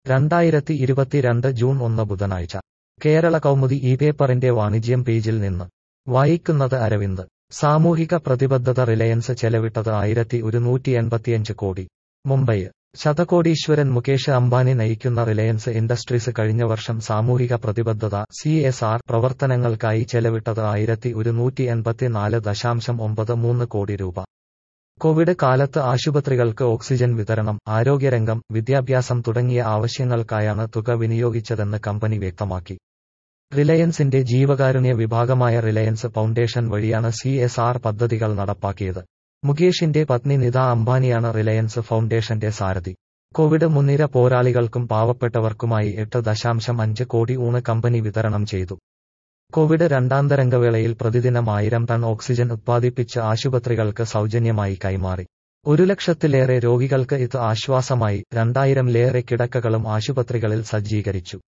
രണ്ടായിരത്തി ഇരുപത്തിരണ്ട് ജൂൺ ഒന്ന് ബുധനാഴ്ച കേരള കൗമുദി ഈ പേപ്പറിന്റെ വാണിജ്യം പേജിൽ നിന്ന് വായിക്കുന്നത് അരവിന്ദ് സാമൂഹിക പ്രതിബദ്ധത റിലയൻസ് ചെലവിട്ടത് ആയിരത്തി ഒരുന്നൂറ്റി എൺപത്തിയഞ്ച് കോടി മുംബൈ ശതകോടീശ്വരൻ മുകേഷ് അംബാനി നയിക്കുന്ന റിലയൻസ് ഇൻഡസ്ട്രീസ് കഴിഞ്ഞ വർഷം സാമൂഹിക പ്രതിബദ്ധത സി എസ് ആർ പ്രവർത്തനങ്ങൾക്കായി ചെലവിട്ടത് ആയിരത്തി ഒരുന്നൂറ്റി എൺപത്തിനാല് ദശാംശം ഒമ്പത് മൂന്ന് കോടി രൂപ കോവിഡ് കാലത്ത് ആശുപത്രികൾക്ക് ഓക്സിജൻ വിതരണം ആരോഗ്യരംഗം വിദ്യാഭ്യാസം തുടങ്ങിയ ആവശ്യങ്ങൾക്കായാണ് തുക വിനിയോഗിച്ചതെന്ന് കമ്പനി വ്യക്തമാക്കി റിലയൻസിന്റെ ജീവകാരുണ്യ വിഭാഗമായ റിലയൻസ് ഫൗണ്ടേഷൻ വഴിയാണ് സി എസ് ആർ പദ്ധതികൾ നടപ്പാക്കിയത് മുകേഷിന്റെ പത്നി നിത അംബാനിയാണ് റിലയൻസ് ഫൗണ്ടേഷന്റെ സാരഥി കോവിഡ് മുൻനിര പോരാളികൾക്കും പാവപ്പെട്ടവർക്കുമായി എട്ട് ദശാംശം അഞ്ച് കോടി ഊണ് കമ്പനി വിതരണം ചെയ്തു കോവിഡ് രണ്ടാം തരംഗവേളയിൽ പ്രതിദിനം ആയിരം ടൺ ഓക്സിജൻ ഉത്പാദിപ്പിച്ച് ആശുപത്രികൾക്ക് സൗജന്യമായി കൈമാറി ഒരു ലക്ഷത്തിലേറെ രോഗികൾക്ക് ഇത് ആശ്വാസമായി രണ്ടായിരം ലേറെ കിടക്കകളും ആശുപത്രികളിൽ സജ്ജീകരിച്ചു